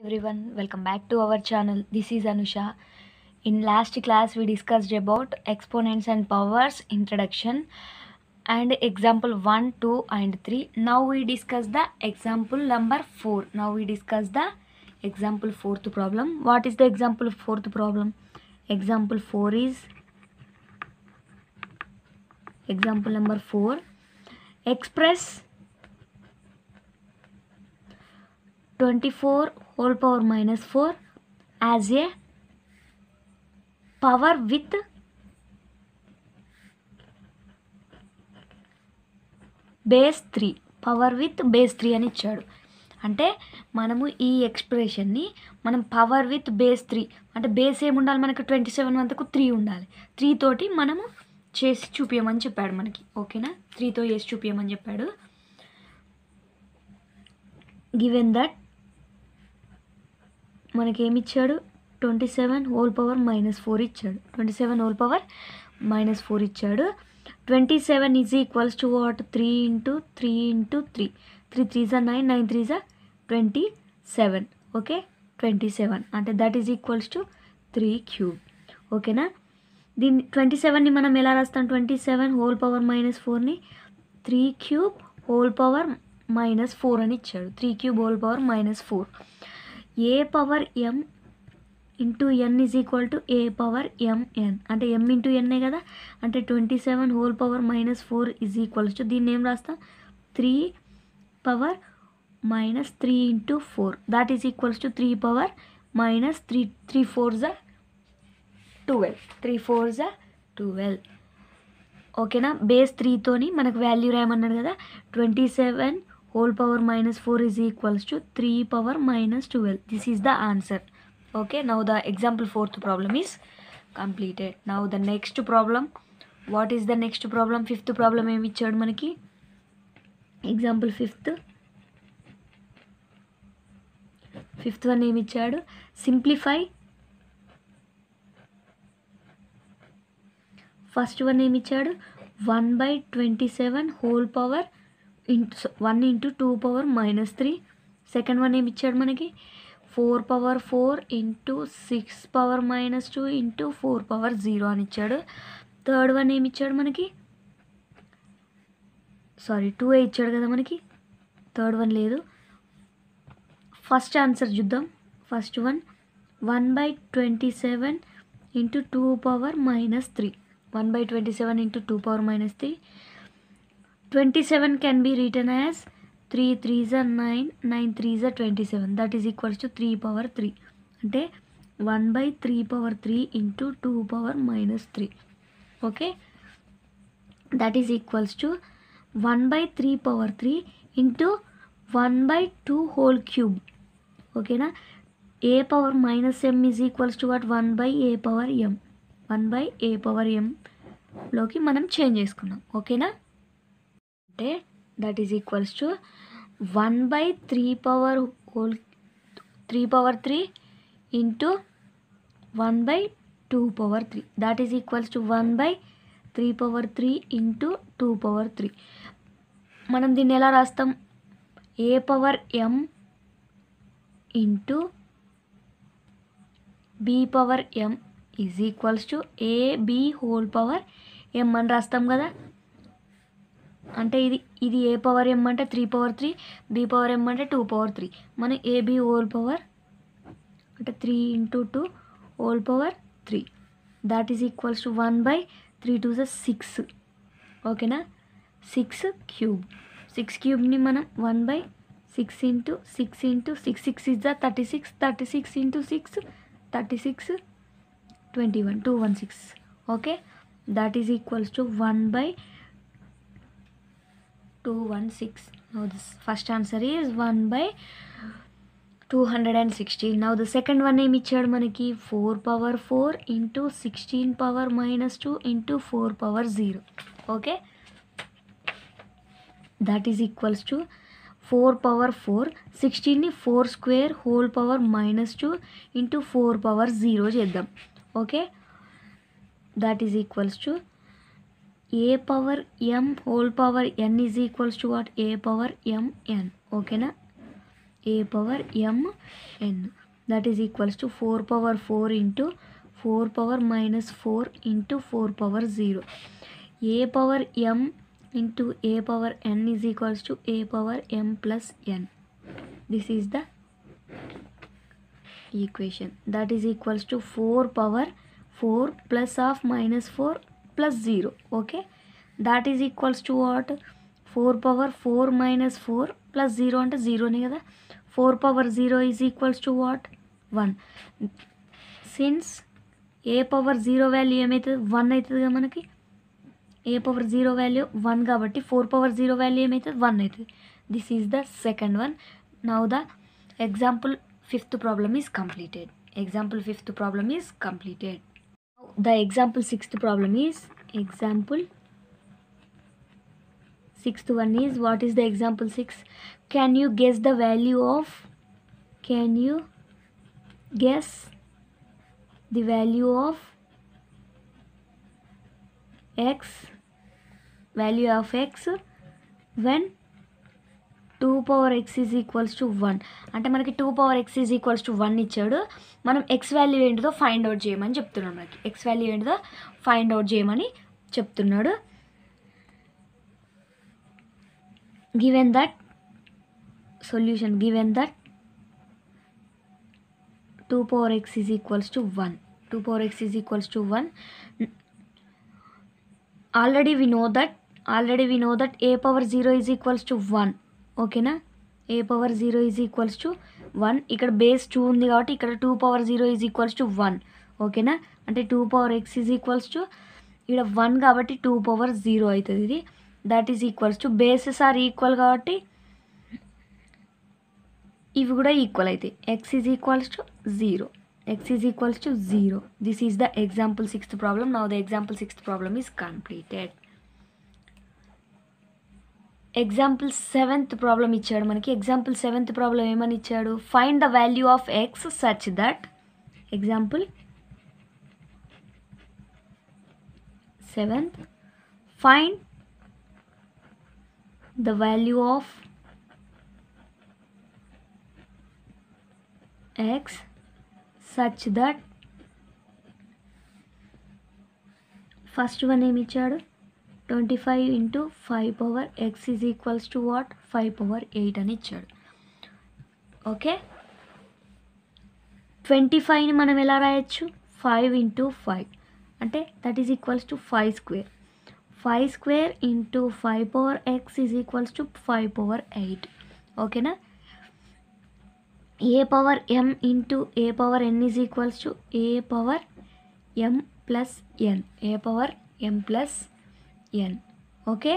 everyone welcome back to our channel this is anusha in last class we discussed about exponents and powers introduction and example 1 2 and 3 now we discuss the example number 4 now we discuss the example fourth problem what is the example fourth problem example 4 is example number 4 express 24 whole power minus 4 as a power with base three power with base three అని ఇచ్చాడు అంటే మనము ఈ ఎక్స్ప్రెషన్ని మనం power with base three అంటే base ఏమి ఉండాలి మనకు ట్వంటీ సెవెన్ వంతకు త్రీ ఉండాలి త్రీ తోటి మనము చేసి చూపించమని చెప్పాడు మనకి ఓకేనా త్రీతో చేసి చూపించమని చెప్పాడు గివెన్ దట్ మనకేమి ఇచ్చాడు twenty seven whole power minus four ఇచ్చాడు twenty seven whole power minus four ఇచ్చాడు twenty seven is equals to what three into three into three three three జా నైన్ నైన్ త్రీ జా twenty seven okay twenty seven అంటే that is equals to three cube ఓకేనా దీన్ని twenty సెవెన్ని మనం ఎలా రాస్తాం twenty seven whole power minus ఫోర్ని three cube whole power minus four అని ఇచ్చాడు three cube whole power minus four a power m into n is equal to a power m n అంటే ఎం ఇంటూ ఎన్నే కదా అంటే twenty seven whole power minus four is equals to దీన్ని ఏం రాస్తాం three power minus three into four that is equals to three power minus three three four జా twelve three four జా twelve ఓకేనా base త్రీతోని మనకు వాల్యూ రాయమన్నాడు కదా twenty seven whole power minus four is equals to three power minus twelve this is the answer okay now the example fourth problem is completed now the next problem what is the next problem fifth problem ఏమి ఇచ్చాడు మనకి example fifth fifth one ఏమి ఇచ్చాడు simplify first one ఏమి ఇచ్చాడు one by twenty seven whole power into one into two power minus three second one ఏమి ఇచ్చాడు మనకి four power four into six power minus two into four power zero అని ఇచ్చాడు third one ఏమి ఇచ్చాడు మనకి సారీ టూ ఏ ఇచ్చాడు కదా మనకి థర్డ్ వన్ లేదు ఫస్ట్ ఆన్సర్ చూద్దాం first one one by twenty seven into two power minus three one by twenty seven into two power minus three twenty seven can be return as three three జా nine nine three జా twenty seven that is equals to three power three అంటే one by three power three into two power minus three okay that is equals to one by three power three into one by two whole cube ఓకేనా a power minus m is equals to what one by a power m one by a power ఎంలోకి మనం change చేసుకున్నాం ఓకేనా అంటే that is equals to one by three power whole three power three into one by two power three that is equals to one by three power three into two power three మనం దీన్ని ఎలా రాస్తాం a power m into b power m is equals to a b whole power m అని రాస్తాం కదా అంటే ఇది ఇది ఏ పవర్ ఎం అంటే three power three b power m అంటే టూ పవర్ త్రీ మనం ఏబి హోల్ పవర్ అంటే three into two whole power three that is equals to one by three two జ సిక్స్ ఓకేనా సిక్స్ క్యూబ్ సిక్స్ క్యూబ్ని మనం one by six into six into six six is the thirty six thirty six into six thirty six twenty one two one six okay that is equals to one by 216 now this first answer is 1 by 260 now the second one ఏమి ఇచ్చాడు మనకి 4 power 4 into sixteen power minus two into four power zero okay that is equals to four power four సిక్స్టీన్ని four square whole power minus two into four power zero చేద్దాం okay that is equals to a power m whole power n is equals to what a power m n ఓకేనా a power m n that is equals to four power four into four power minus four into four power zero a power m into a power n is equals to a power m plus n this is the equation that is equals to 4 power 4 plus of minus 4 plus 0 okay that is equals to what 4 power 4 minus 4 plus 0 అంటే 0 నే కదా 4 power 0 is equals to what 1 since a power zero value ఏమవుతుంది one అవుతుంది కదా మనకి a power zero value one కాబట్టి four power zero value ఏమవుతుంది one అవుతుంది this is the second one now the example fifth problem is completed example fifth problem is completed the example sixth problem is example sixth one is what is the example 6 can you guess the value of can you guess the value of x value of x when 2 power x is equals to one అంటే మనకి two power x is equals to one ఇచ్చాడు మనం x value ఏంటిదో find out చేయమని చెప్తున్నాడు మనకి x value ఏంటిదో find out చేయమని చెప్తున్నాడు given that solution given that 2 power x is equals to 1 2 power x is equals to 1 already we know that already we know that a power 0 is equals to 1 ఓకేనా a power zero is equals to one ఇక్కడ base two ఉంది కాబట్టి ఇక్కడ two power zero is equals to one ఓకేనా అంటే two power x is equals to ఇక్కడ one కాబట్టి two power zero అవుతుంది ఇది that is equals to bases are equal కాబట్టి ఇవి కూడా ఈక్వల్ అవుతాయి x is equals to zero x is equals to zero this is the example sixth problem now the example sixth problem is completed example seventh problem ఇచ్చాడు మనకి example seventh problem ఏమని ఇచ్చాడు find the value of x such that example seventh find the value of x such that first one ఏమి ఇచ్చాడు twenty five into five power x is equals to what five power eight అని ఇచ్చాడు okay twenty ఫైవ్ని మనం ఎలా రాయొచ్చు five into five అంటే that is equals to five square five square into five power x is equals to five power eight ఓకేనా a power m into a power n is equals to a power m plus n a power m plus n okay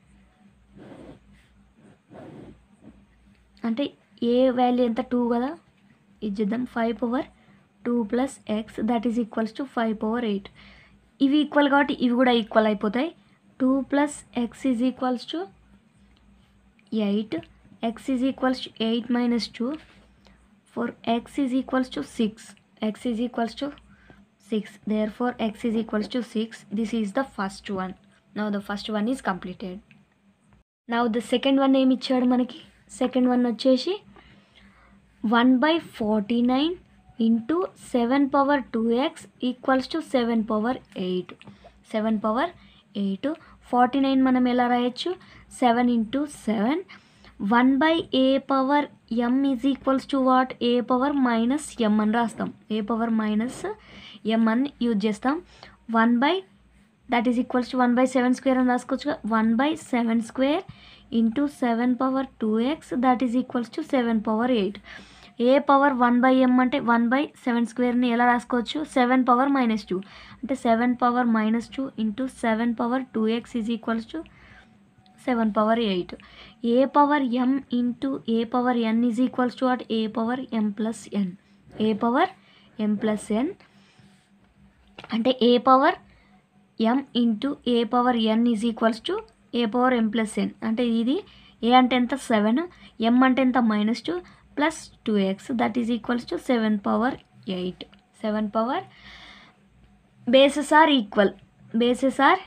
అంటే a value ఎంత two కదా ఇది చేద్దాం five power two plus x that is equals to five power eight ఇవి equal కాబట్టి ఇవి కూడా equal అయిపోతాయి two plus x is equals to eight x is equals to eight minus two four x is equals to six x is equals to six therefore x is equals to six this is the first one now the first one is completed now the second one ఏమి ఇచ్చాడు మనకి second one వచ్చేసి one by forty nine into seven power two x equals to seven power eight seven power eight forty nine మనం ఎలా రాయొచ్చు seven into seven one by a power m is equals to what a power minus m అని రాస్తాం a power minus m అని use చేస్తాం one by that is equals to one by seven square అని రాసుకోవచ్చు one by seven square into seven power two x that is equals to seven power eight a power one by m అంటే one by seven స్క్వేర్ని ఎలా రాసుకోవచ్చు seven power minus two అంటే seven power minus two into seven power two x is equals to seven power eight a power m into a power n is equals to what a power m plus n a power m plus n అంటే a power m into a power n is equals to a power m plus n అంటే ఇది a అంటే ఎంత seven m అంటే ఎంత minus two plus two x that is equals to seven power eight seven power bases are equal bases are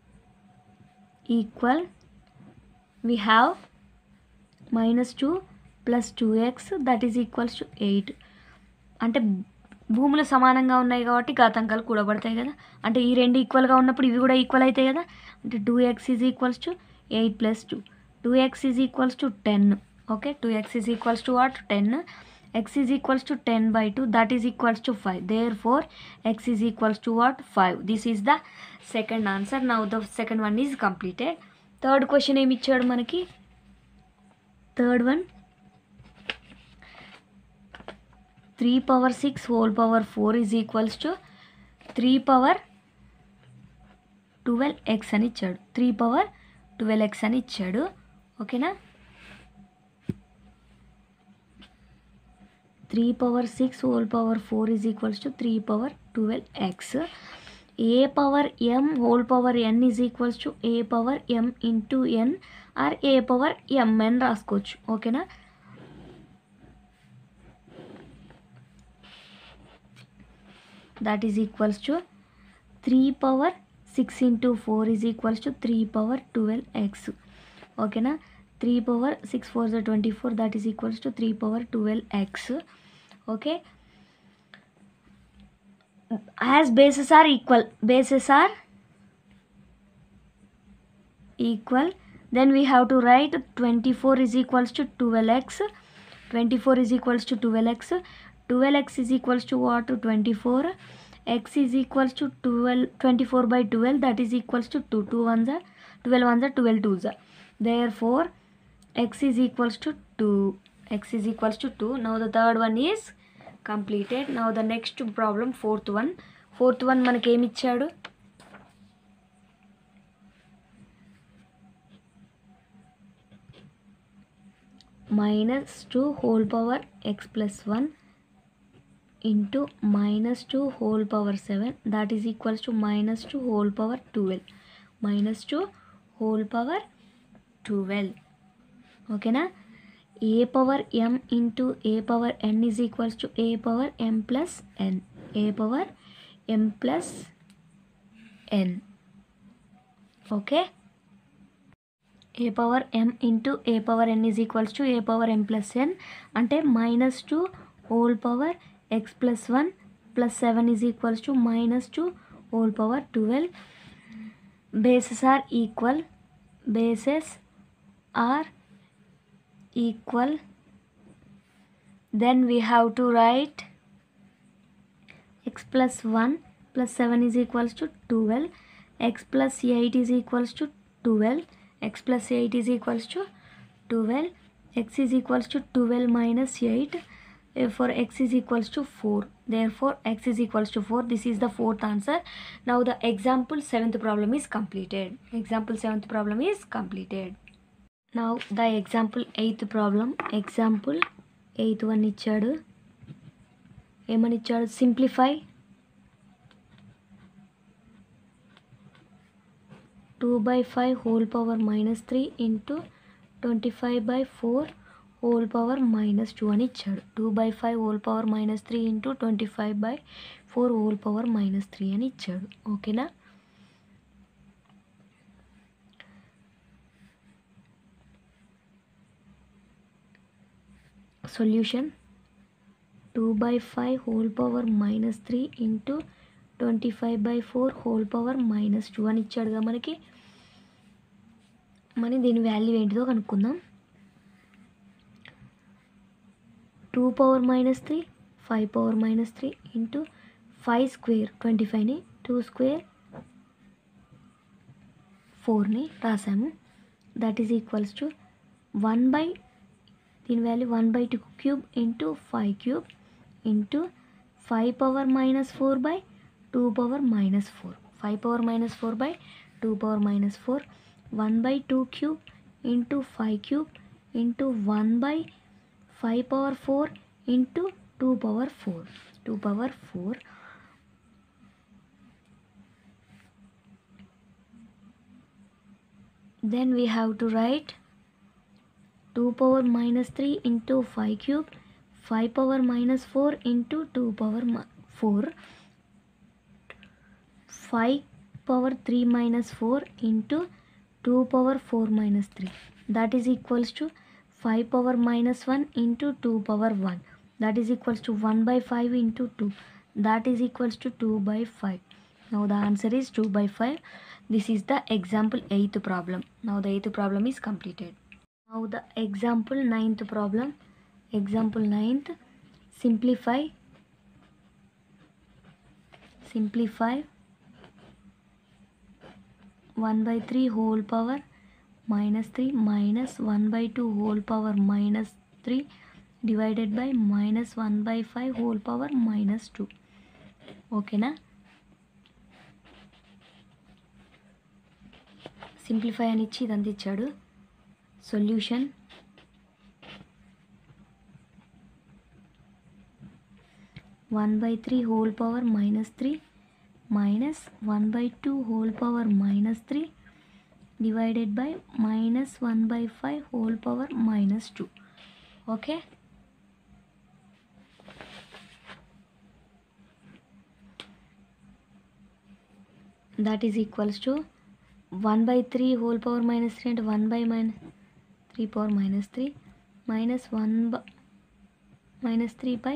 equal we have minus 2 plus two x that is equals to eight అంటే భూములు సమానంగా ఉన్నాయి కాబట్టి ఘాతాంకాలు కూడబడతాయి కదా అంటే ఈ రెండు ఈక్వల్గా ఉన్నప్పుడు ఇవి కూడా ఈక్వల్ అవుతాయి కదా అంటే two x is equals to eight plus two two x is equals to ten okay two x is equals to what ten x is equals to ten by two that is equals to five therefore x is equals to what five this is the second answer now the second one is completed third question ఏమి ఇచ్చాడు మనకి third one three power six whole power four is equals to three power twelve x అని ఇచ్చాడు three power twelve x అని ఇచ్చాడు ఓకేనా three power six whole power four is equals to three power twelve x a power m whole power n is equals to a power m into n or a power m n రాసుకోవచ్చు ఓకేనా that is equals to 3 power 6 into 4 is equals to 3 power 12x ఓకేనా 3 power 6 4 is 24 that is equals to 3 power 12x okay as bases are equal bases are equal then we have to write 24 is equals to 12x 24 is equals to 12x 12x is equals to what 24 x is equals to 12 24 by 12 that is equals to 2 2 ones are 12 ones are 12 twos are therefore x is equals to 2 x is equals to 2 now the third one is completed now the next problem fourth one fourth one మనకి ఏమి ఇచ్చాడు minus 2 whole power x plus 1 into minus 2 whole power 7 that is equals to minus 2 whole power 12 minus 2 whole power 12 ఓకేనా a power m into a power n is equals to a power m plus n a power m plus n okay a power m into a power n is equals to a power m plus n అంటే minus two whole power x plus one plus seven is equals to minus two whole power twelve bases are equal bases are equal then we have to write x plus 1 plus 7 is equals to 12 x plus 8 is equals to 12 x plus 8 is equals to 12 x is equals to 12 minus 8 therefore x is equals to 4 therefore x is equals to 4 this is the fourth answer now the example seventh problem is completed example seventh problem is completed now the example eighth problem example eighth one ఇచ్చాడు ఏమని ఇచ్చాడు simplify two by five whole power minus three into twenty five by four whole power minus two అని ఇచ్చాడు two by five whole power minus three into twenty five by four whole power minus three అని ఇచ్చాడు ఓకేనా solution two by five whole power minus three into twenty five by four whole power minus two అని ఇచ్చాడుగా మనకి మరి దీని value ఏంటిదో కనుక్కుందాం two power minus three five power minus three into five square twenty ఫైవ్ని టూ స్క్వేర్ ఫోర్ని రాసాము that is equals to one by దీని value one by two cube into five cube into five power minus four by two power minus four five power minus four by two power minus four one by two cube into five cube into one by five power four into two power four two power four then we have to write 2 power minus 3 into 5 cube 5 power minus 4 into 2 power mi- 4 5 power 3 minus 4 into 2 power 4 minus 3 that is equals to 5 power minus 1 into 2 power 1 that is equals to 1 by 5 into 2 that is equals to 2 by 5 now the answer is 2 by 5 this is the example 8th problem now the 8th problem is completed now the example 9th problem example 9th simplify simplify 1 by 3 whole power minus 3 minus 1 by 2 whole power minus 3 divided by minus 1 by 5 whole power minus 2 ఓకేనా simplify అని ఇచ్చి ఇదంతా ఇచ్చాడు solution one by three whole power minus three minus one by two whole power minus three divided by minus one by five whole power minus two okay that is equals to 1 by 3 whole power minus 3 and 1 by minus 3 power minus 3 minus 1 by minus 3 by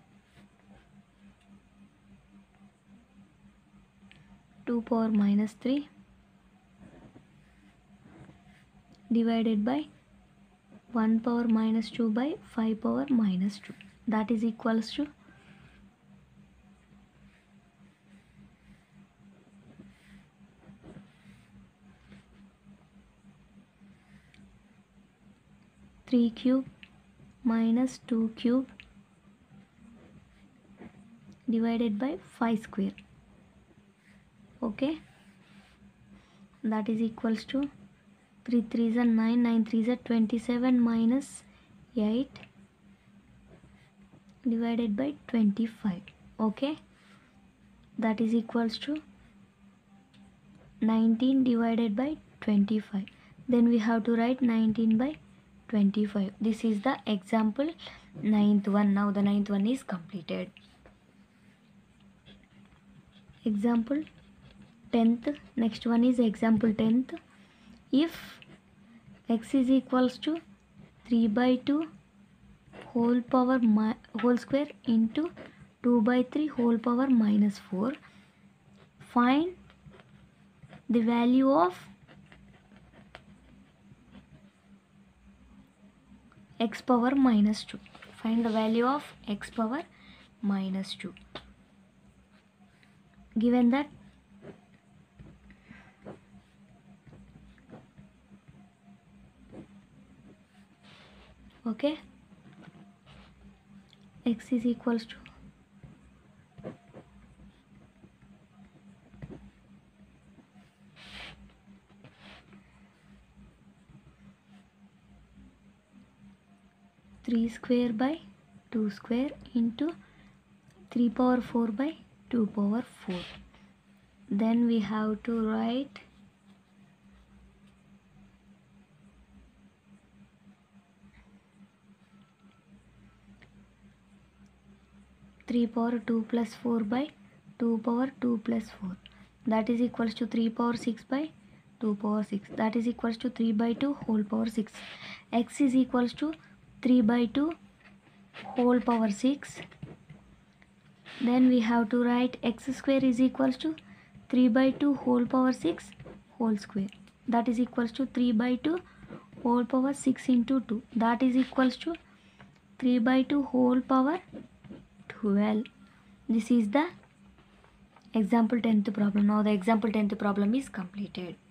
2 power minus 3 divided by 1 power minus 2 by 5 power minus 2 that is equals to three cube minus two cube divided by five square okay that is equals to three three జా nine nine three జా twenty seven minus eight divided by twenty five okay that is equals to nineteen divided by twenty five then we have to write 19 by 25 this is the example ninth one now the ninth one is completed example 10th next one is example 10th if x is equals to 3 by 2 whole power mi- whole square into 2 by 3 whole power minus 4 find the value of x power minus 2 find the value of x power minus 2 given that okay x is equals to three square by two square into three power four by two power four then we have to write three power two plus four by two power two plus four that is equals to three power six by two power six that is equals to three by two whole power six x is equals to 3 by 2 whole power 6 then we have to write x square is equals to 3 by 2 whole power 6 whole square that is equals to 3 by 2 whole power 6 into 2 that is equals to 3 by 2 whole power 12 this is the example 10th problem now the example 10th problem is completed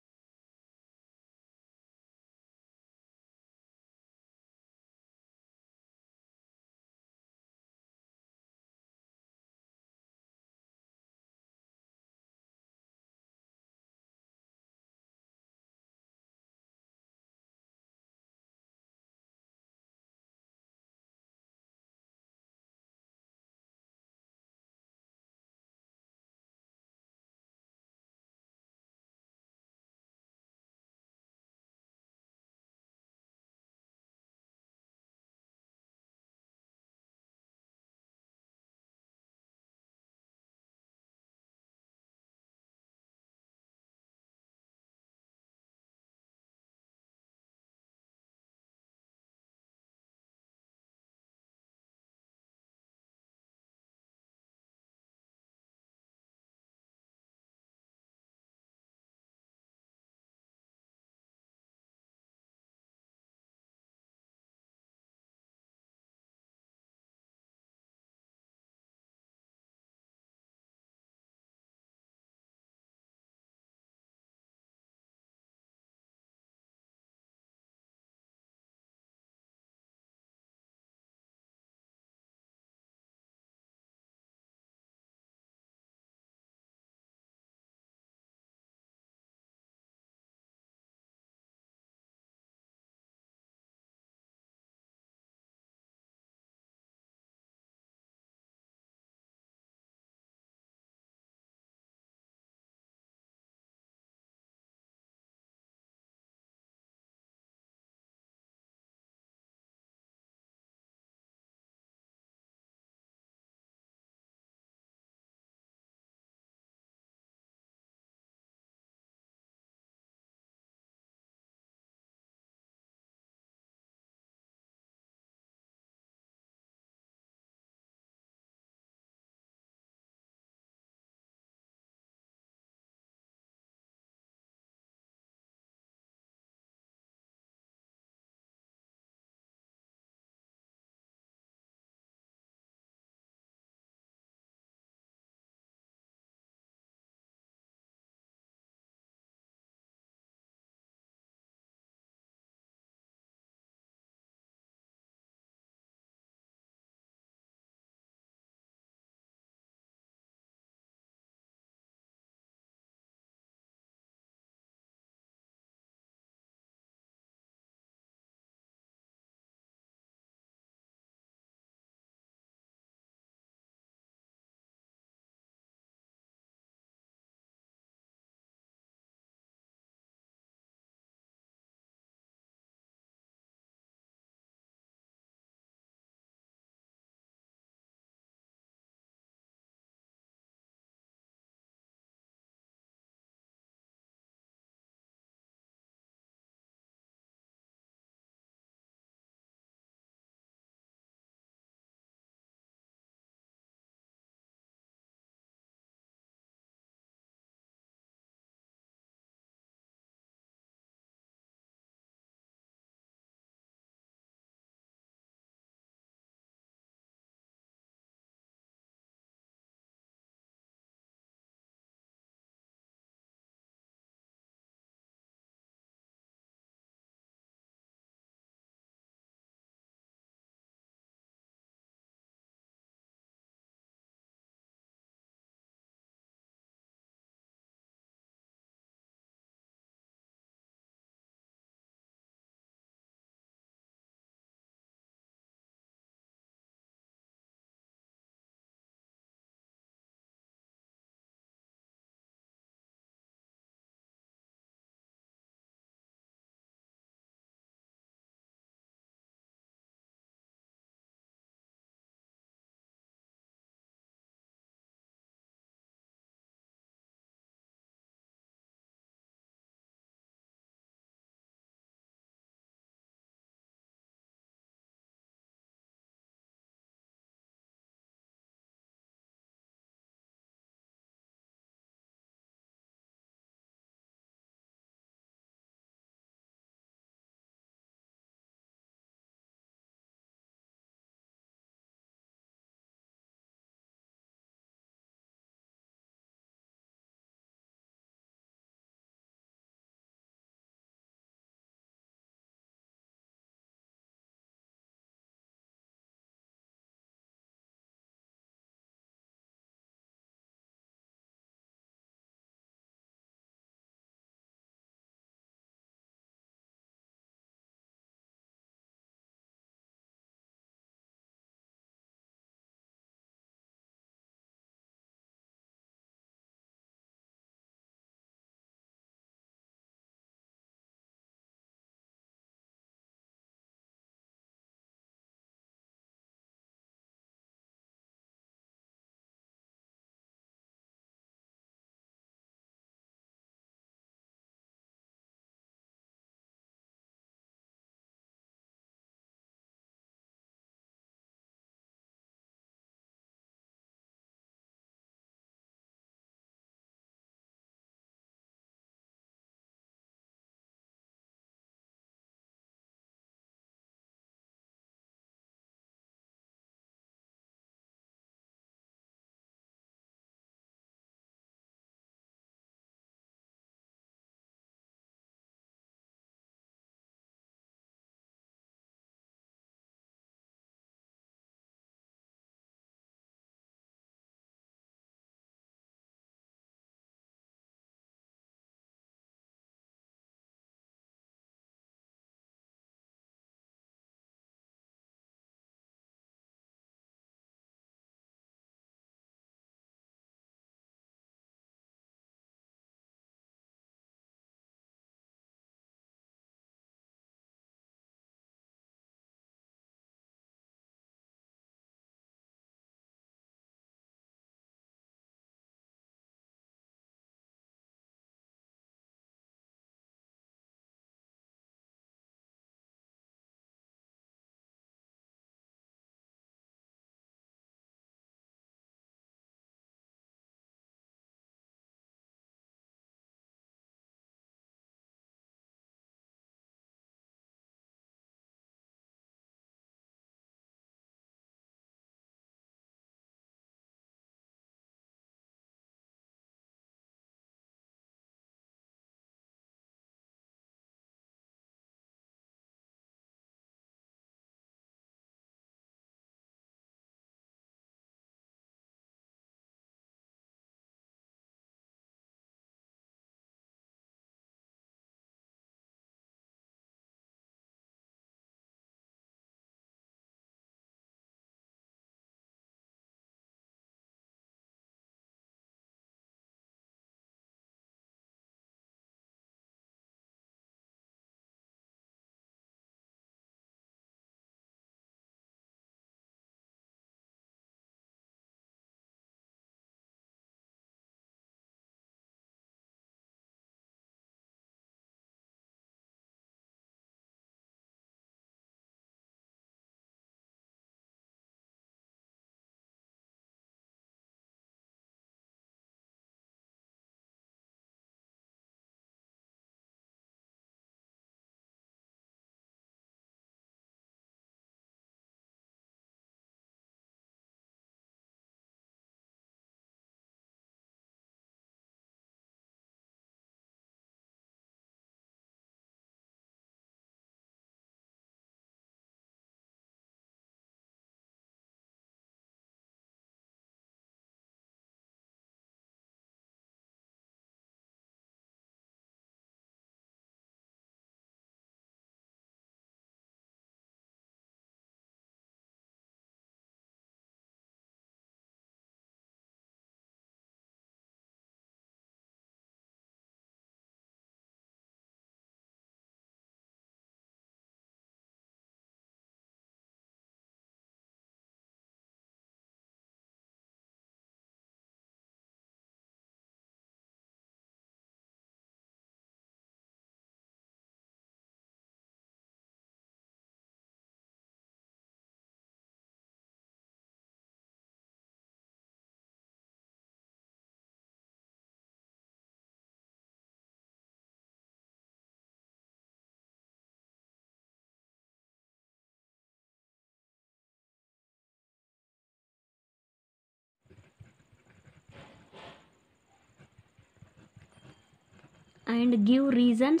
and give reasons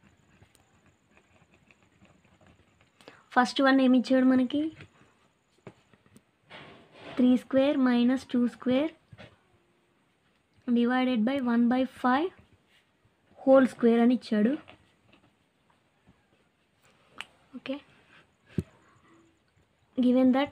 first one ఏమి ఇచ్చాడు మనకి three square minus two square divided by one by five whole square అని ఇచ్చాడు okay given that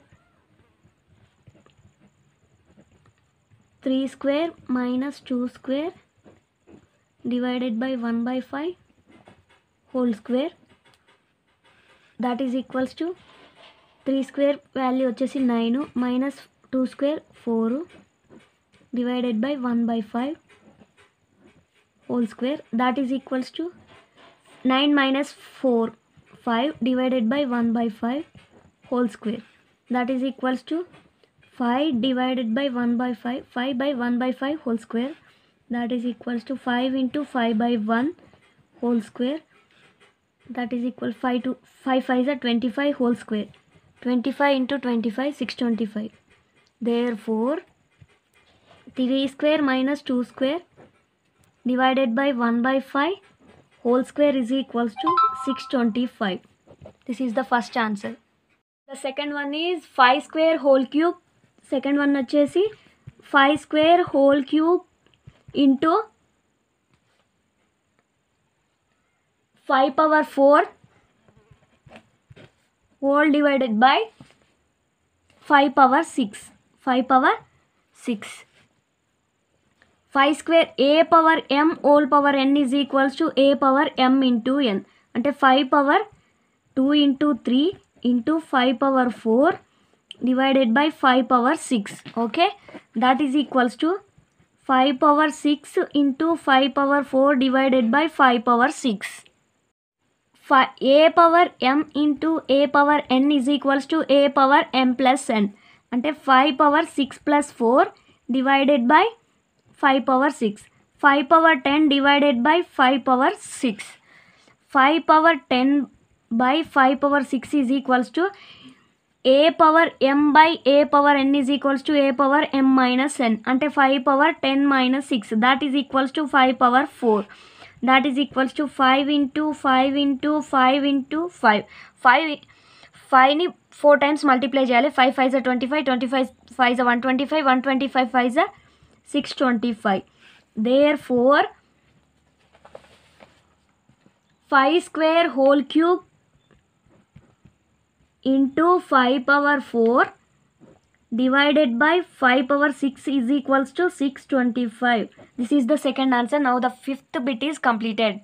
three square minus two square divided by one by five whole square that is equals to three square value వచ్చేసి nine minus two square four divided by one by five whole square that is equals to nine minus four five divided by one by five whole square that is equals to five divided by one by five five by one by five whole square that is equals to five into five by one whole square that is equal 5 to 5 5 are 25 whole square 25 into 25 625 therefore 3 square minus 2 square divided by 1 by 5 whole square is equals to 625 this is the first answer the second one is 5 square whole cube second one వచ్చేసి 5 square whole cube into 5 power 4 whole divided by 5 power 6 5 power 6 5 square a power m whole power n is equals to a power m into n అంటే 5 power 2 into 3 into 5 power 4 divided by 5 power 6 okay that is equals to 5 power 6 into 5 power 4 divided by 5 power 6 fi- a power m into a power n is equals to a power m plus n అంటే five power six plus four divided by five power six five power ten divided by five power six five power ten by five power six is equals to a power m by a power n is equals to a power m minus n అంటే five power ten minus six that is equals to five power four that is equals to five into five into five into five five ఫైవ్ని four times multiply చేయాలి five five జా twenty five twenty five five జా one twenty five one twenty five five జా six twenty five therefore five square whole cube into 5 power 4 divided by 5 power 6 is equals to 625 this is the second answer now the fifth bit is completed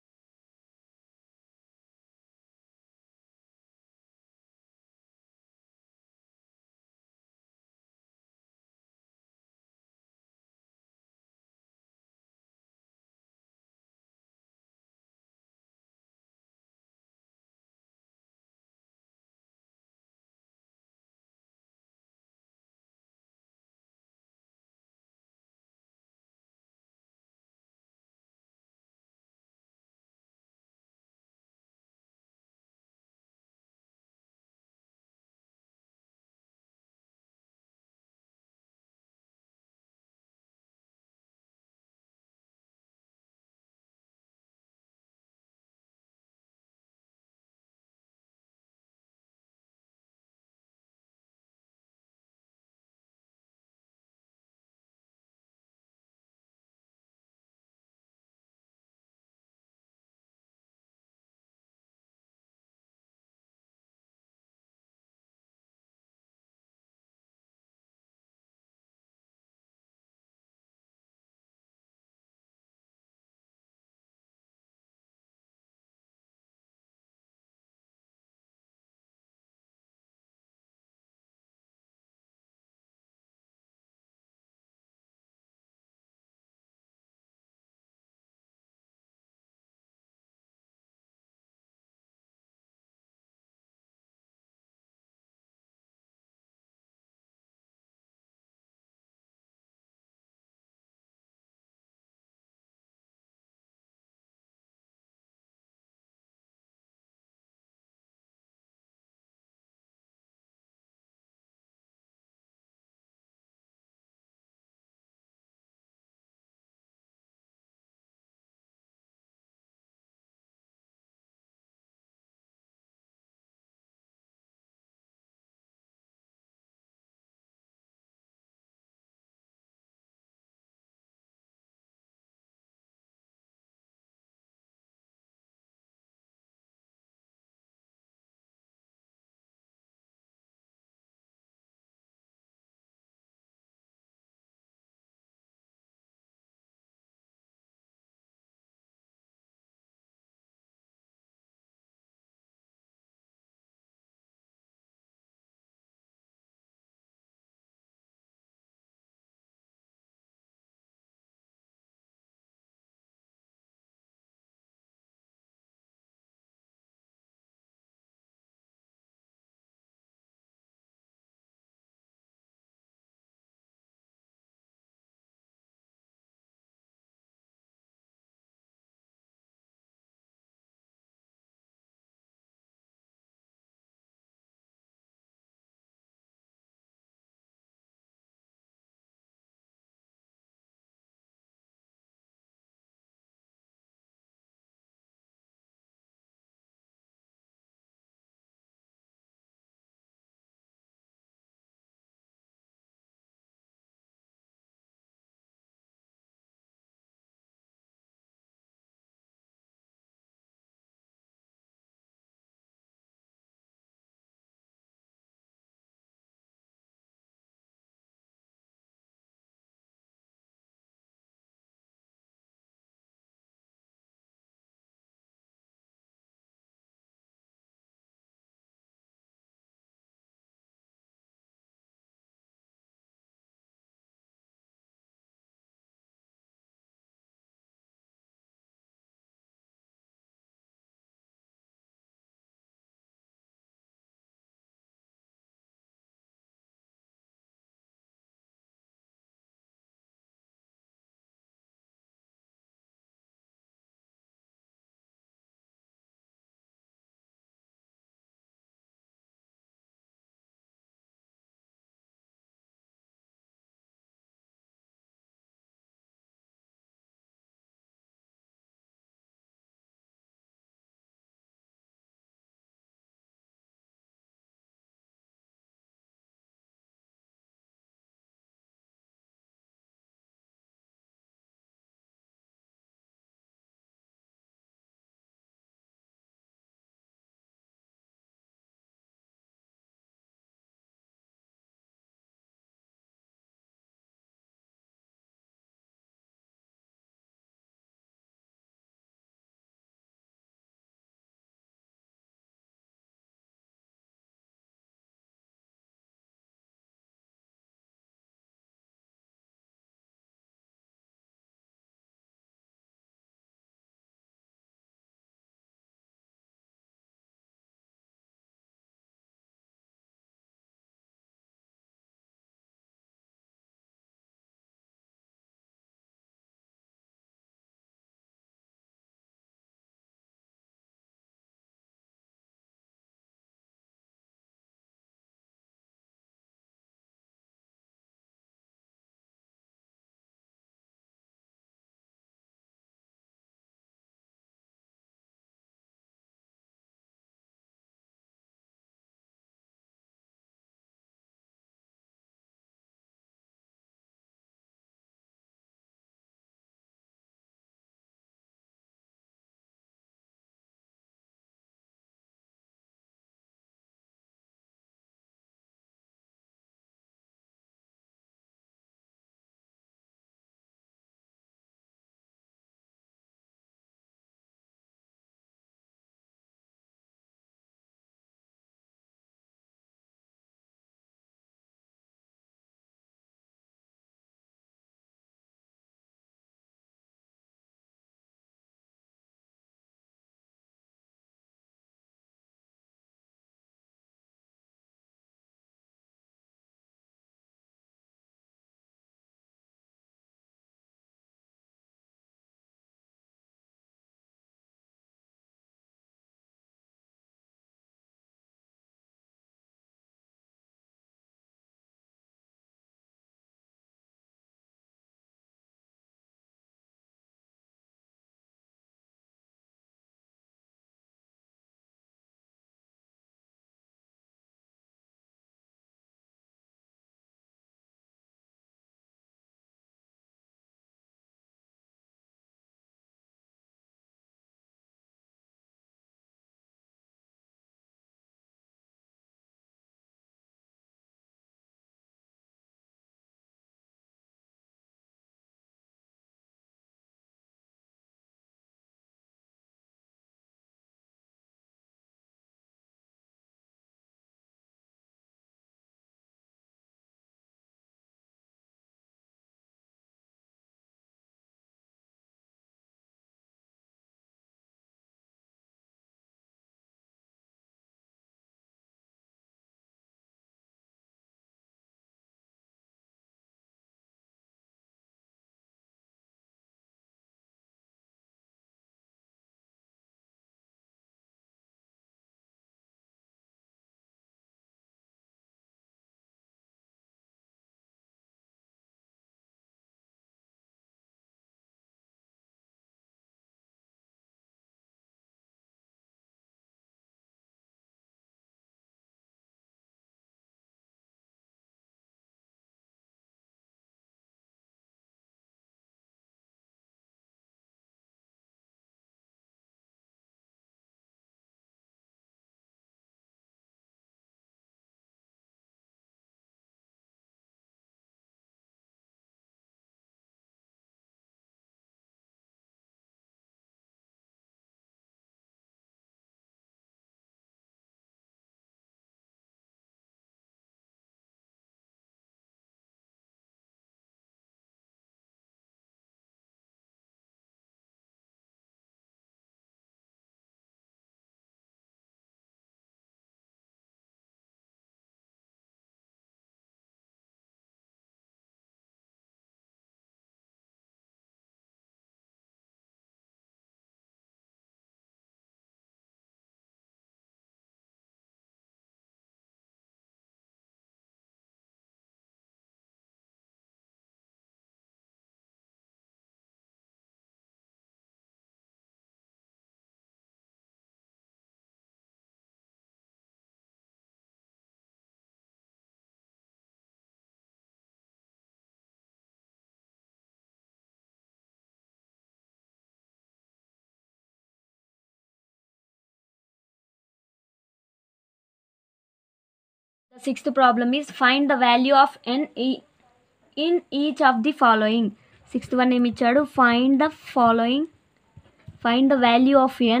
Sixth problem is find the value of n e- in each of the following. Sixth one ఏమి ఇచ్చాడు find the following find the value of n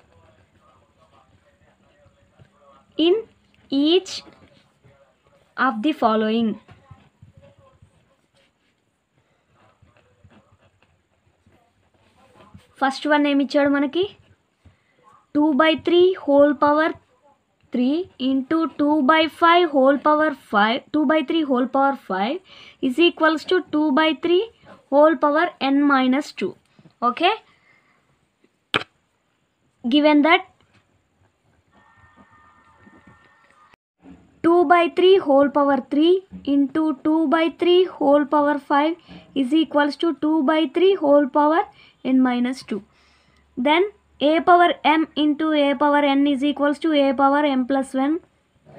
in each of the following. First one ఏమి ఇచ్చాడు మనకి two by three whole power three into two by five whole power five two by three whole power five is equals to two by three whole power n minus two okay given that two by three whole power three into two by three whole power five is equals to two by three whole power n minus two then a power m into a power n is equals to a power m plus 1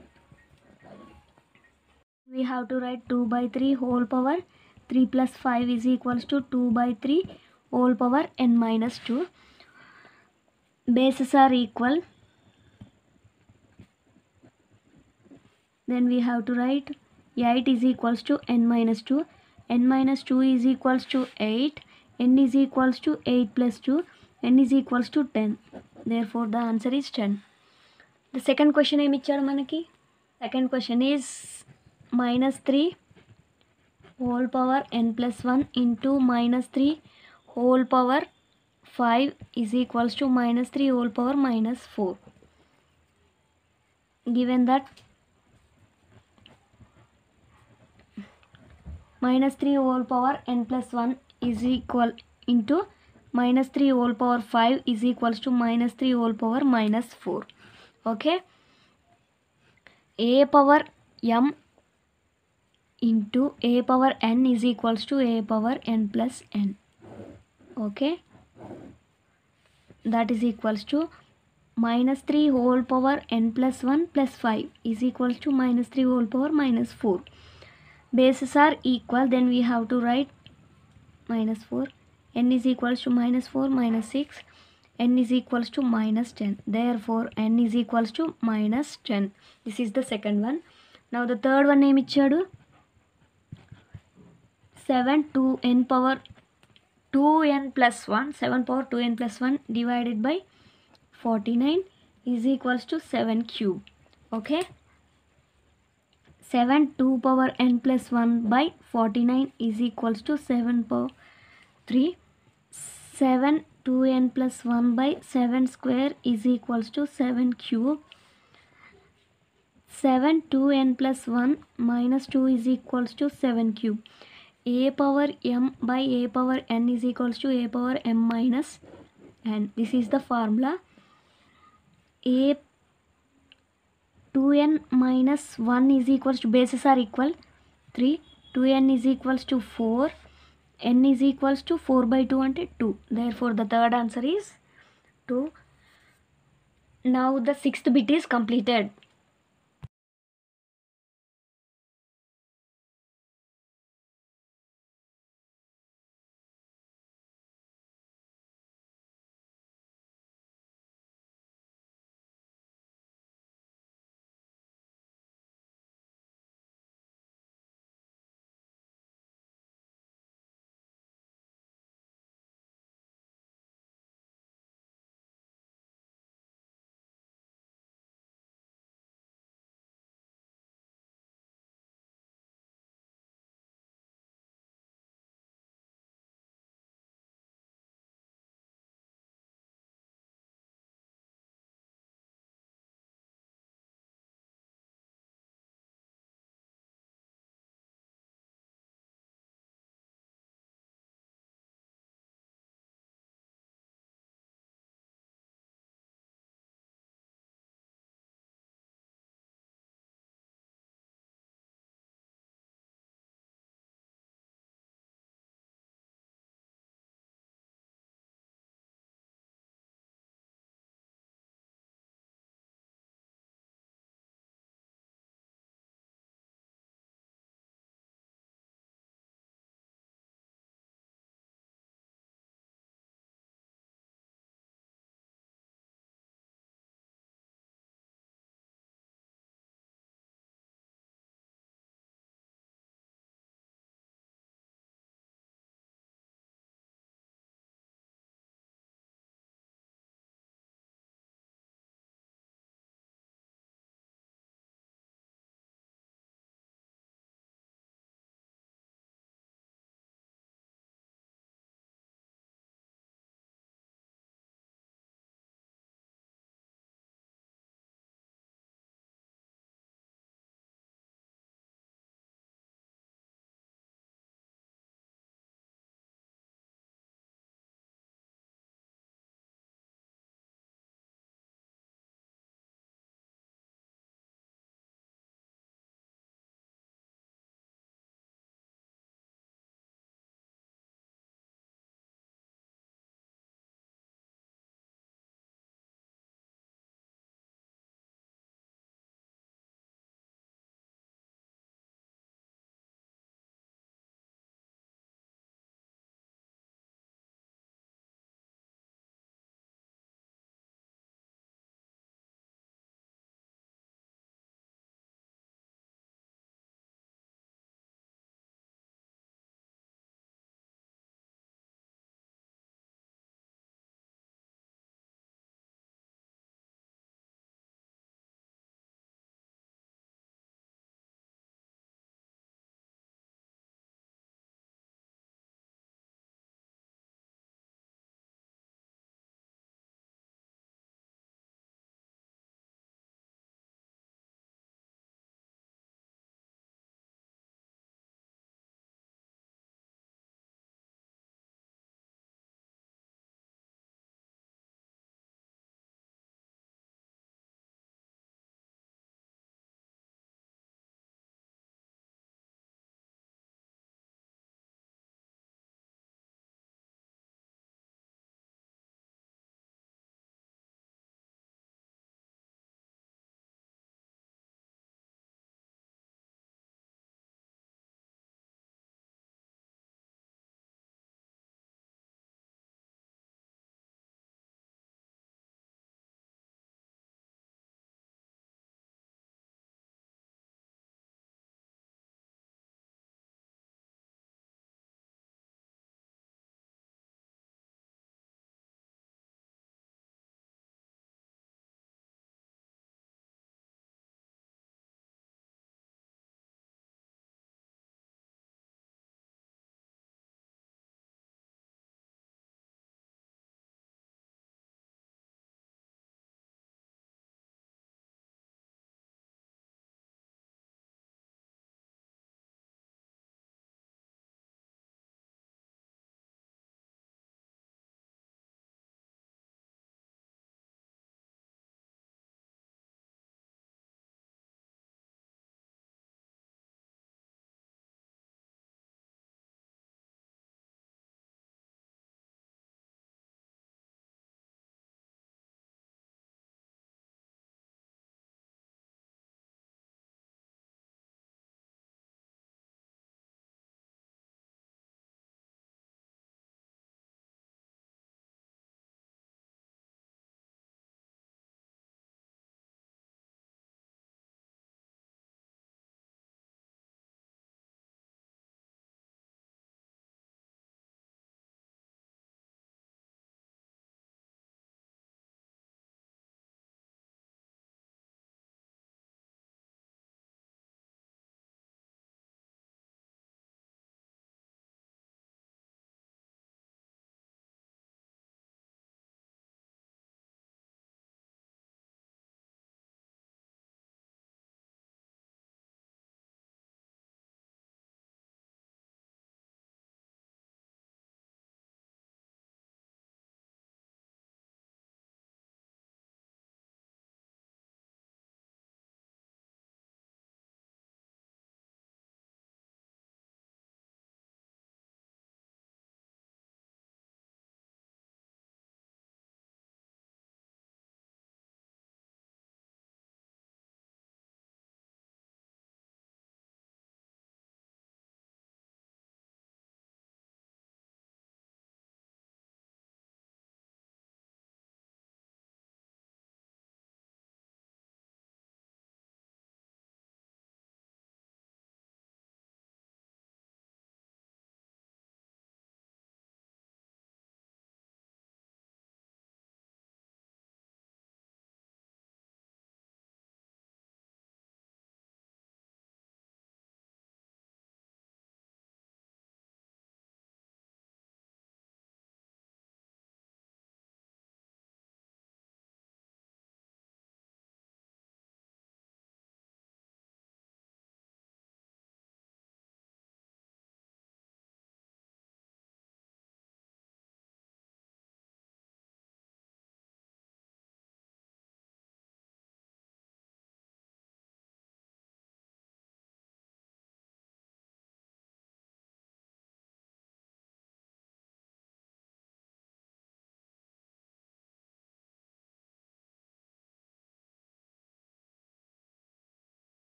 we have to write 2 by 3 whole power 3 plus 5 is equals to 2 by 3 whole power n minus 2 bases are equal then we have to write 8 is equals to n minus 2 n minus 2 is equals to 8 n is equals to 8 plus 2 n is equals to 10 therefore the answer is 10 the second question ఏమి ఇచ్చాడు మనకి second question is minus three whole power n plus one into minus three whole power five is equals to minus three whole power minus four given that minus 3 whole power n plus 1 is equal into minus 3 whole power 5 is equals to minus 3 whole power minus 4 okay a power m into a power n is equals to a power n plus n okay that is equals to minus 3 whole power n plus 1 plus 5 is equals to minus 3 whole power minus 4 bases are equal then we have to write minus 4 n is equals to minus 4 minus 6 n is equals to minus 10 therefore n is equals to minus 10 this is the second one now the third one ఏమి ఇచ్చాడు 7 to n power 2n plus 1 7 power 2n plus 1 divided by 49 is equals to 7 cube okay 7 2 power n plus 1 by 49 is equals to 7 power 3 7 2n plus 1 by 7 square is equals to 7 cube 7 2n plus 1 minus 2 is equals to 7 cube a power m by a power n is equals to a power m minus n this is the formula a 2n minus 1 is equals to bases are equal 3 2n is equals to 4 n is equals to 4 by 2 అంటే 2 therefore the third answer is 2 now the sixth bit is completed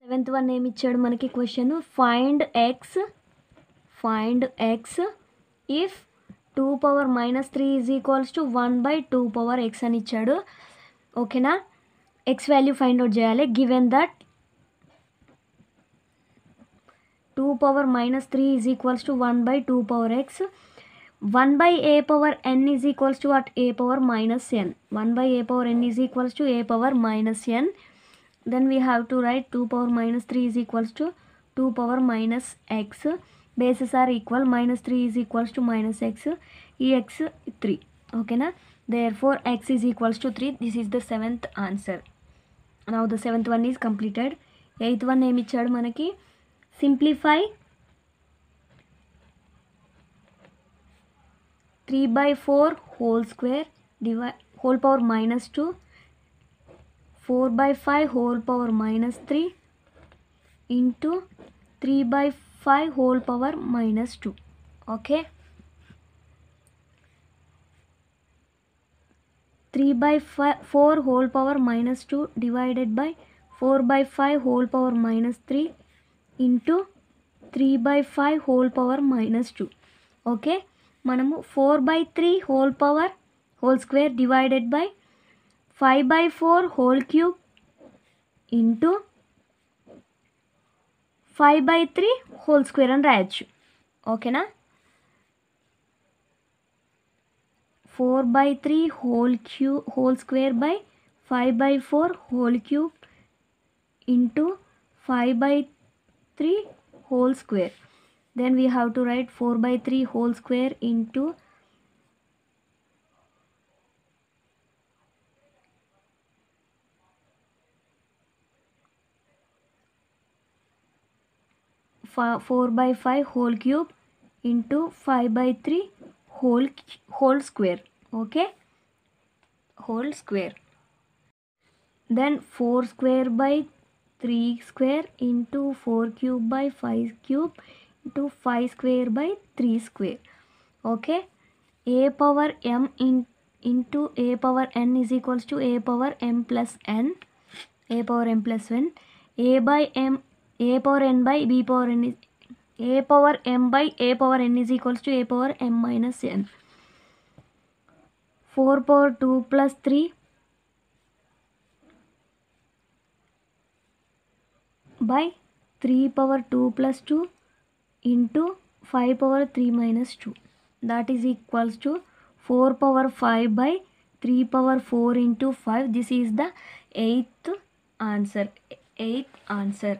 seventh one ఏమి ఇచ్చాడు మనకి question find x find x if two power minus three is equals to one by two power x అని ఇచ్చాడు ఓకేనా x value find out చేయాలి given that two power minus three is equals to one by two power x one by a power n is equals to at a power minus n one by a power n is equals to a power minus n then we have to write 2 power minus 3 is equals to 2 power minus x bases are equal minus 3 is equals to minus x e x 3 okay na therefore x is equals to 3 this is the seventh answer now the seventh one is completed eighth one ఏమి ఇచ్చాడు మనకి simplify 3 by 4 whole square divide whole power minus 2 4 by 5 whole power minus 3 into 3 by 5 whole power minus 2 okay 3 by 5, 4 whole power minus 2 divided by 4 by 5 whole power minus 3 into 3 by 5 whole power minus 2 okay మనము four by three whole power whole square divided by five by four whole cube into five by three whole square అని రాయొచ్చు ఓకేనా four by three whole cube whole square by five by four whole cube into five by three whole square then we have to write 4 by 3 whole square into fa- 4 by 5 whole cube into 5 by 3 whole whole square okay whole square then 4 square by 3 square into 4 cube by 5 cube into 5 square by 3 square okay a power m in into a power n is equals to a power m plus n a power m plus n a by m a power n by b power n is a power m by a power n is equals to a power m minus n 4 power 2 plus 3 by 3 power 2 plus 2 into 5 power 3 minus 2 that is equals to 4 power 5 by 3 power 4 into 5 this is the eighth answer eighth answer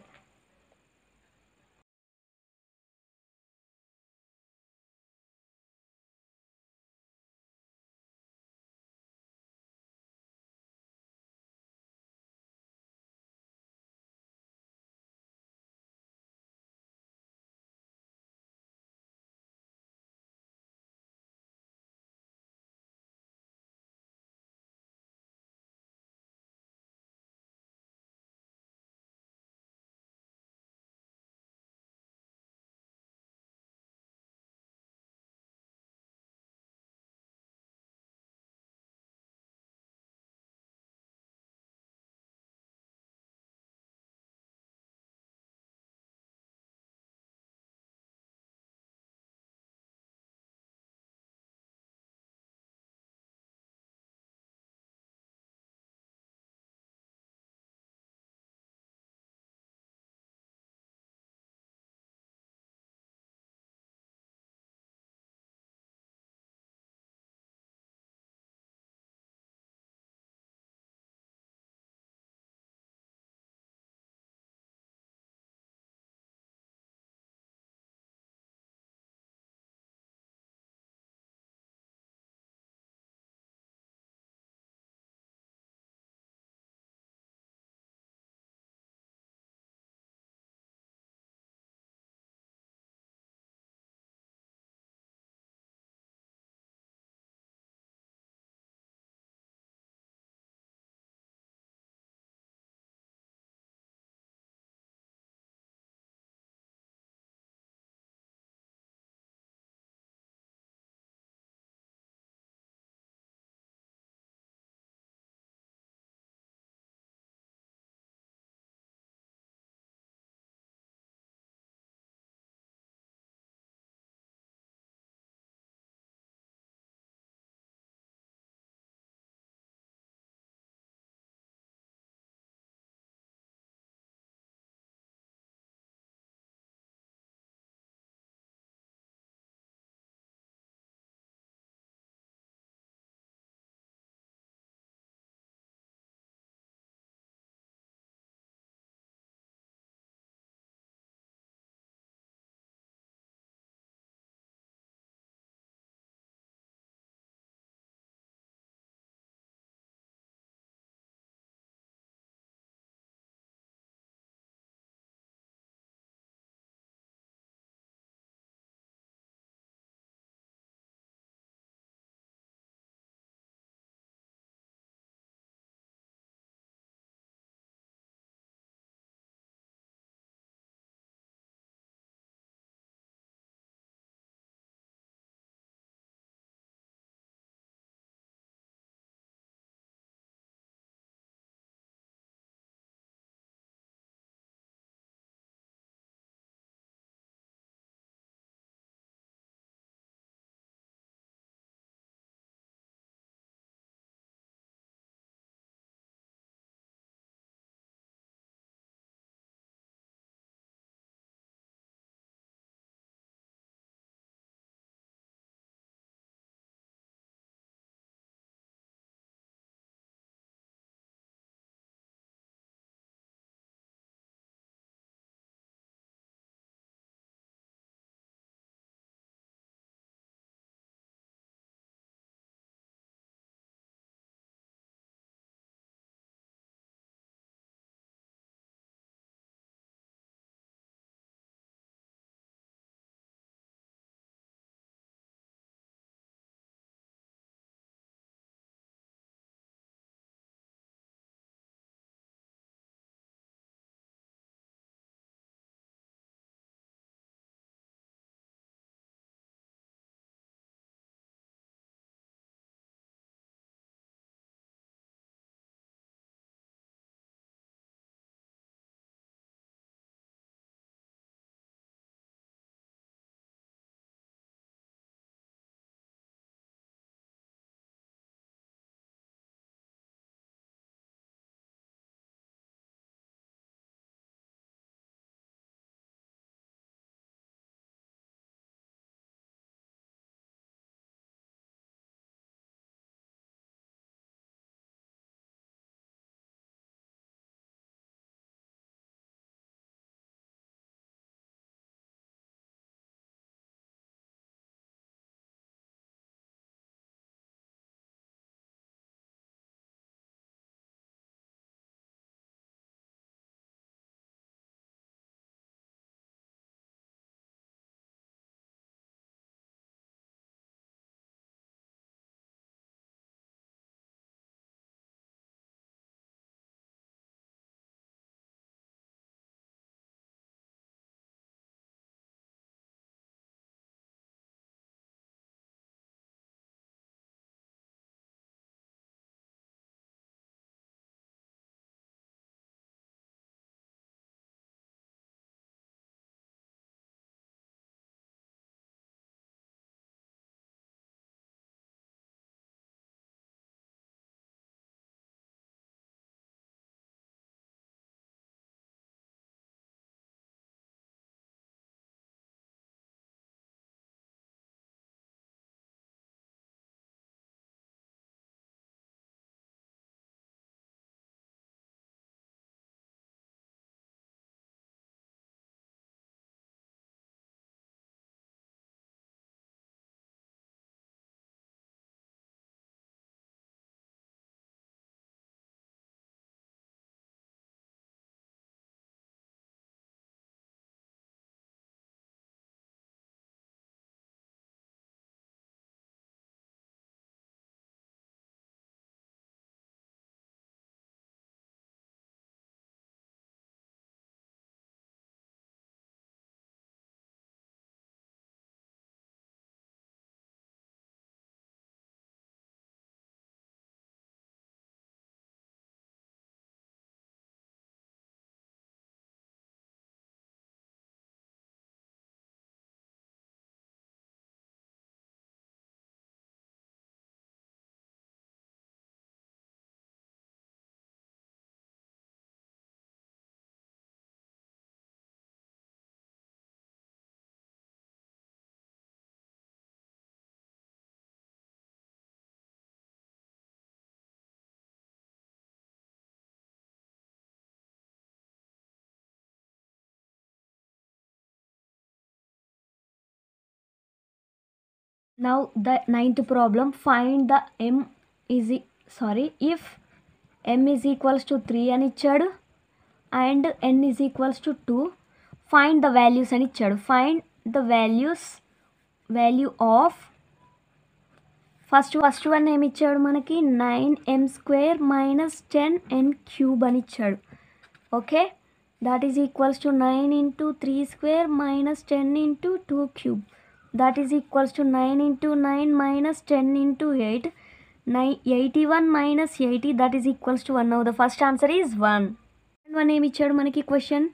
now the ninth problem find the m is sorry if m is equals to three అని ఇచ్చాడు and n is equals to two find the values అని ఇచ్చాడు find the values value of first first one ఏమి ఇచ్చాడు మనకి nine m square minus ten n cube అని ఇచ్చాడు okay that is equals to 9 into 3 square minus 10 into 2 cube that is equals to 9 into 9 minus 10 into 8 9 81 minus 80 that is equals to 1 now the first answer is 1 and one ఏమి ఇచ్చాడు మనకి question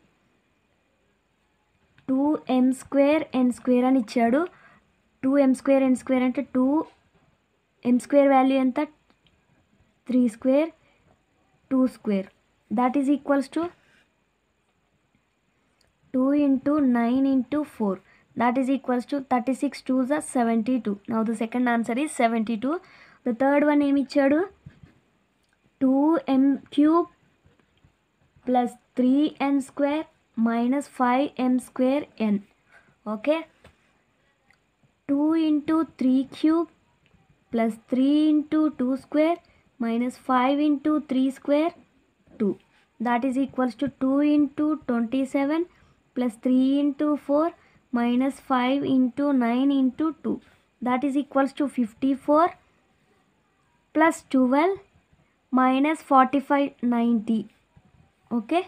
two m square n square అని ఇచ్చాడు two m square n square అంటే two m square value ఎంత three square two square that is equals to 2 into 9 into 4 that is equals to 36 2 is 72 now the second answer is 72 the third one ఏమి ఇచ్చాడు 2m cube plus 3n square minus 5m square n okay 2 into 3 cube plus 3 into 2 square minus 5 into 3 square 2 that is equals to 2 into 27 plus 3 into 4 minus 5 into 9 into 2 that is equals to 54 plus 12 minus 45 90 okay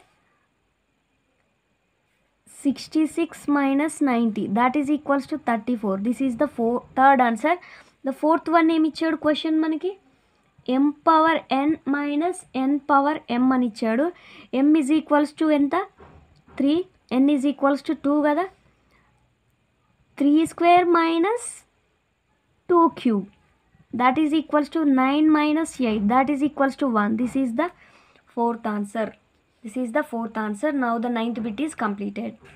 66 minus 90 that is equals to 34 this is the four, third answer the fourth one ఏమి ఇచ్చాడు question మనకి m power n minus n power m అని ఇచ్చాడు m is equals to ఎంత three n is equals to two కదా three square minus two cube that is equals to 9 minus 8 that is equals to 1 this is the fourth answer this is the fourth answer now the ninth bit is completed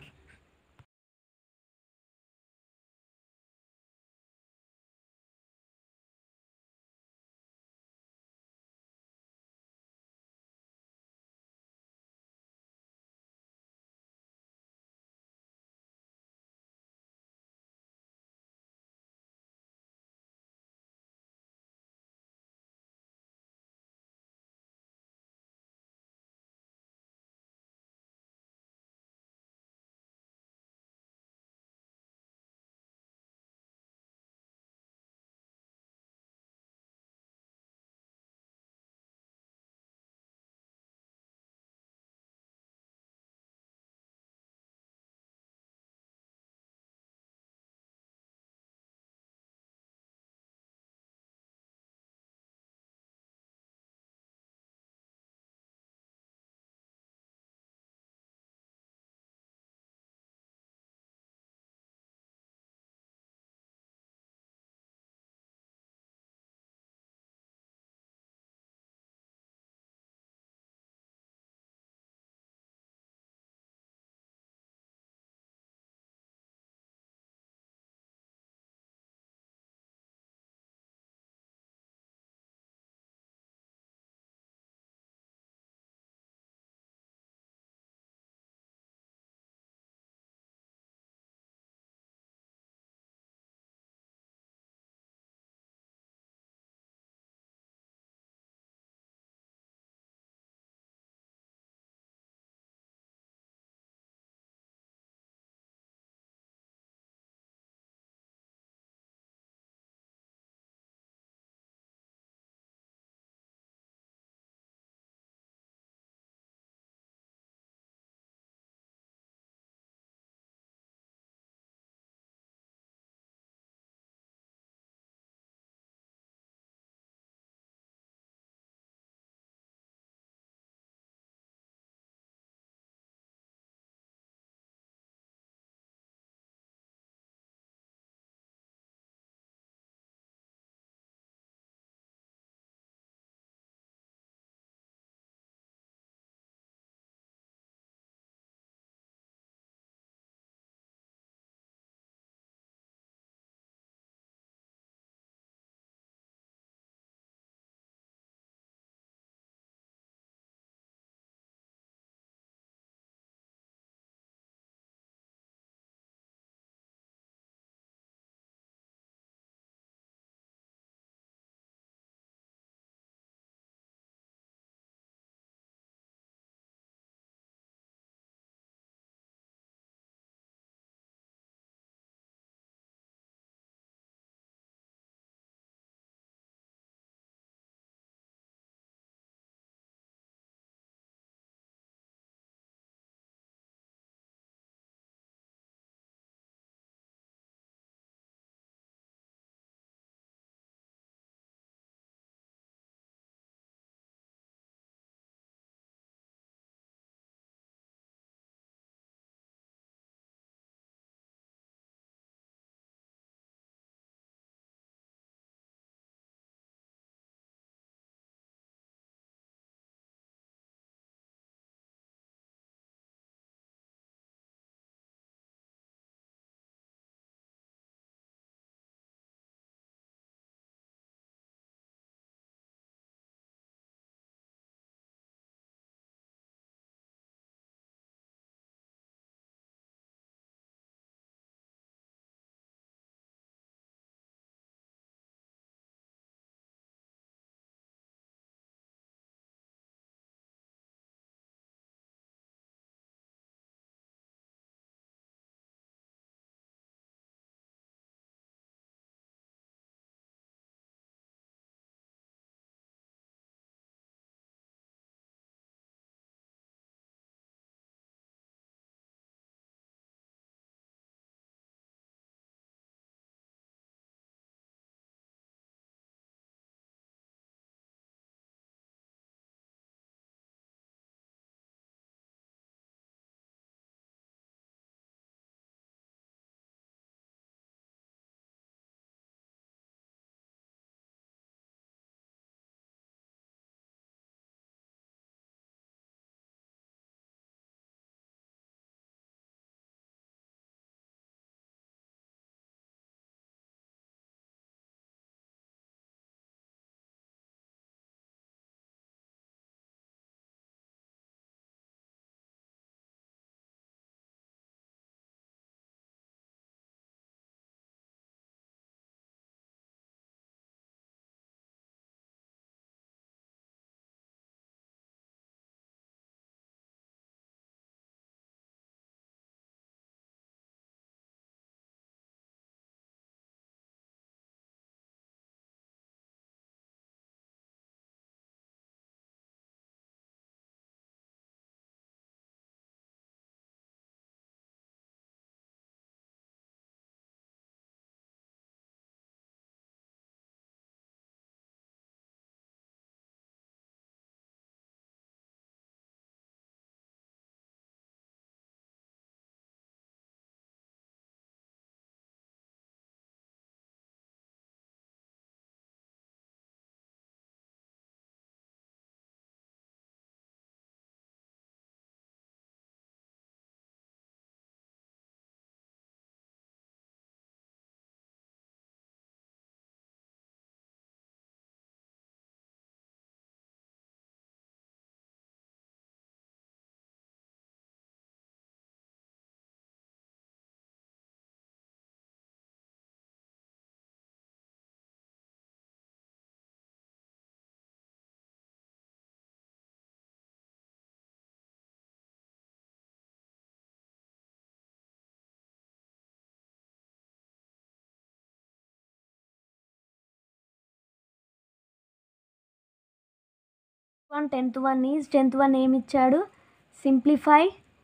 one tenth one is tenth one ఏమి ఇచ్చాడు simplify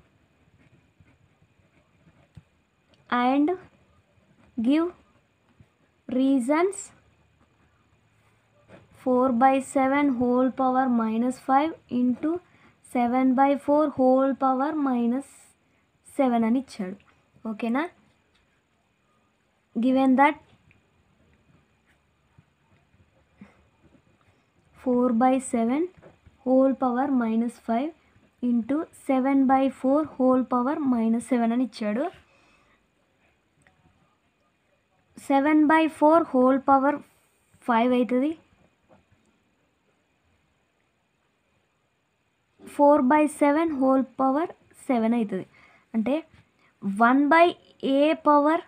and give reasons four by seven whole power minus five into seven by four whole power minus seven అని ఇచ్చాడు ఓకేనా given that four by seven whole power minus five into seven by four whole power minus seven అని ఇచ్చాడు seven by four whole power five అవుతుంది four by seven whole power seven అవుతుంది అంటే one by a power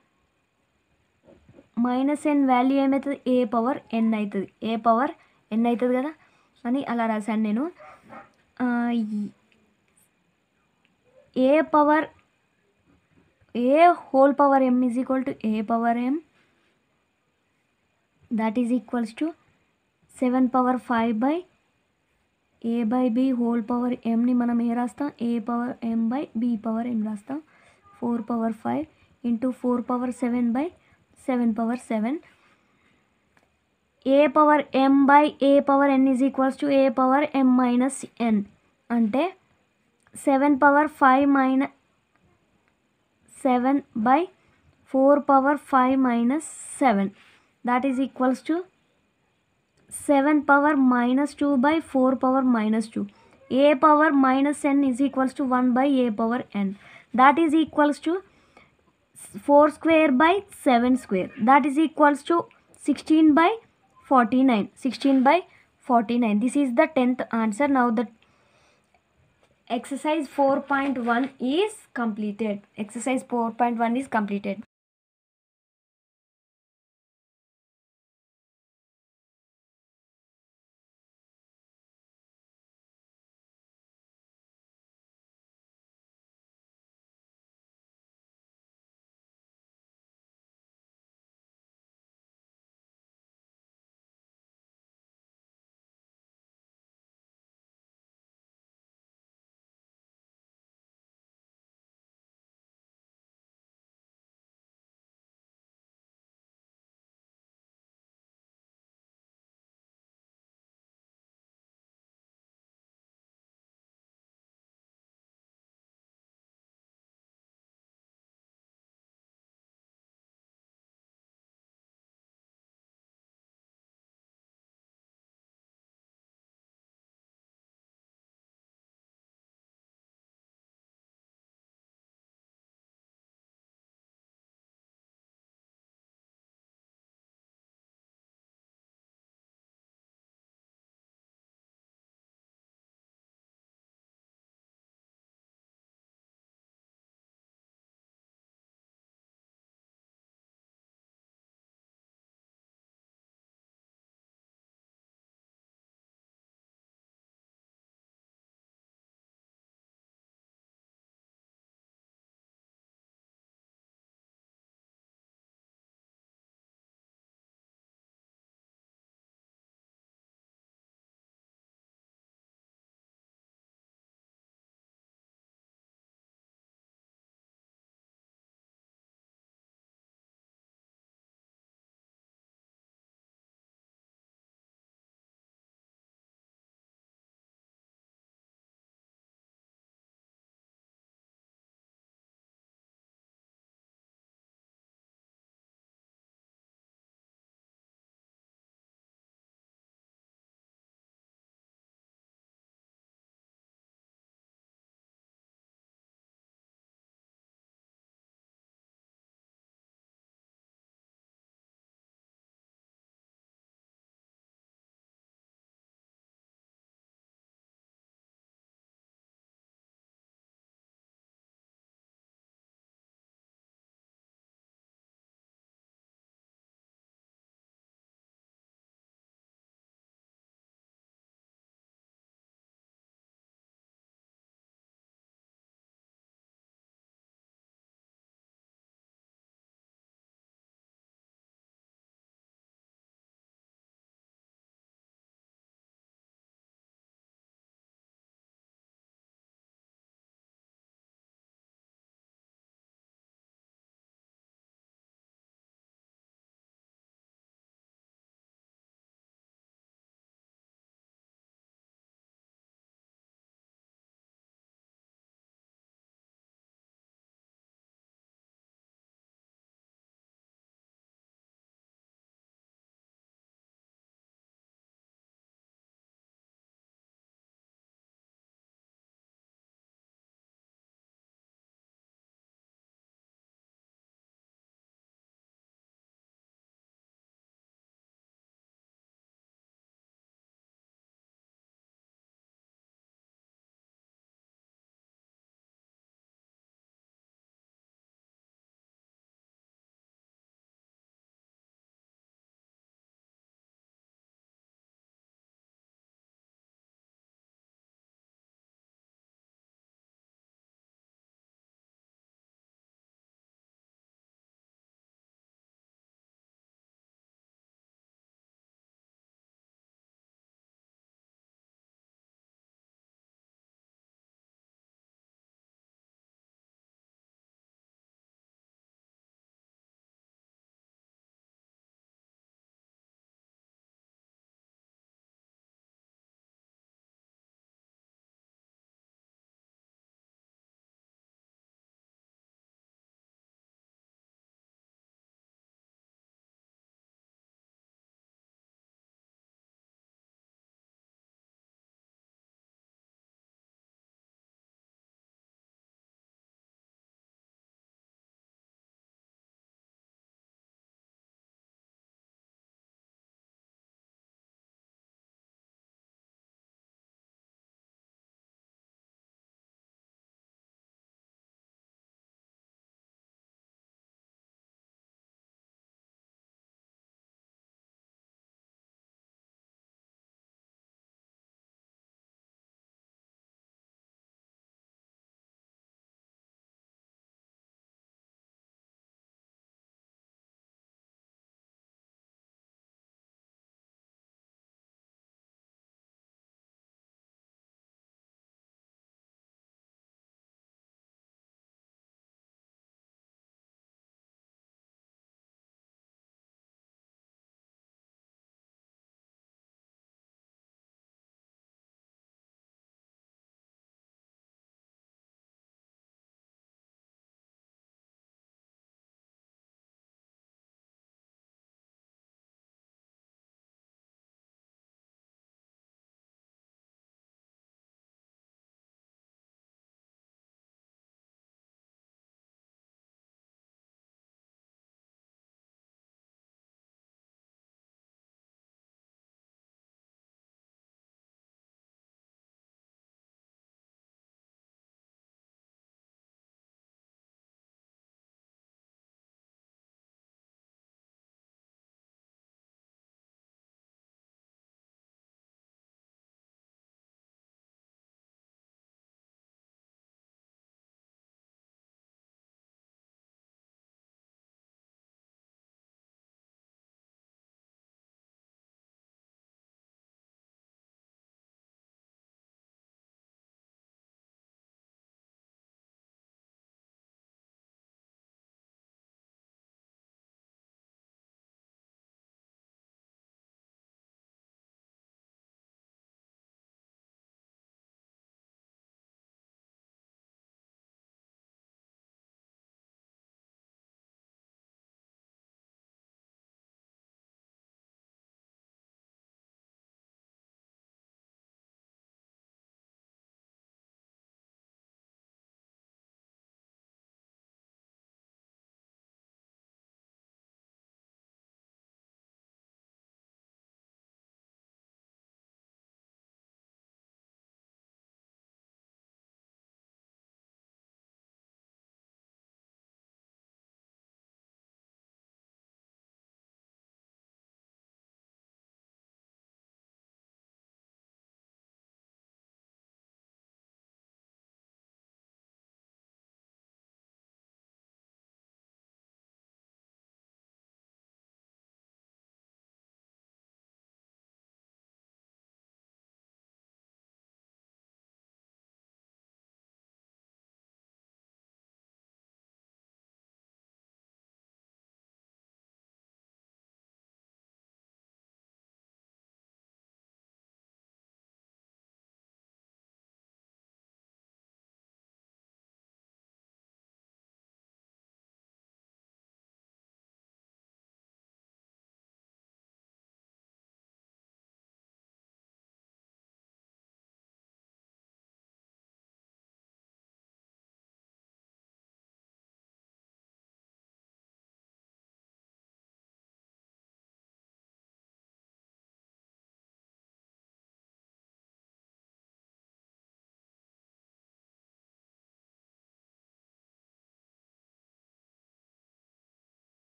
minus n value ఏమవుతుంది a power ఎన్ అవుతుంది ఏ power ఎన్ అవుతుంది కదా అని అలా రాశాను నేను ఆ, ఈ- a power a whole power m is equal to a power m that is equals to seven power five by a by b whole power ఎంని మనం ఏ రాస్తాం a power m by b power m రాస్తాం four power five into four power seven by seven power seven a power m by a power n is equals to a power m minus n అంటే seven power five minus seven by four power five minus seven that is equals to 7 power minus 2 by 4 power minus 2 a power minus n is equals to 1 by a power n that is equals to 4 square by 7 square that is equals to 16 by 49 16 by 49 this is the 10th answer now the exercise 4.1 is completed exercise 4.1 is completed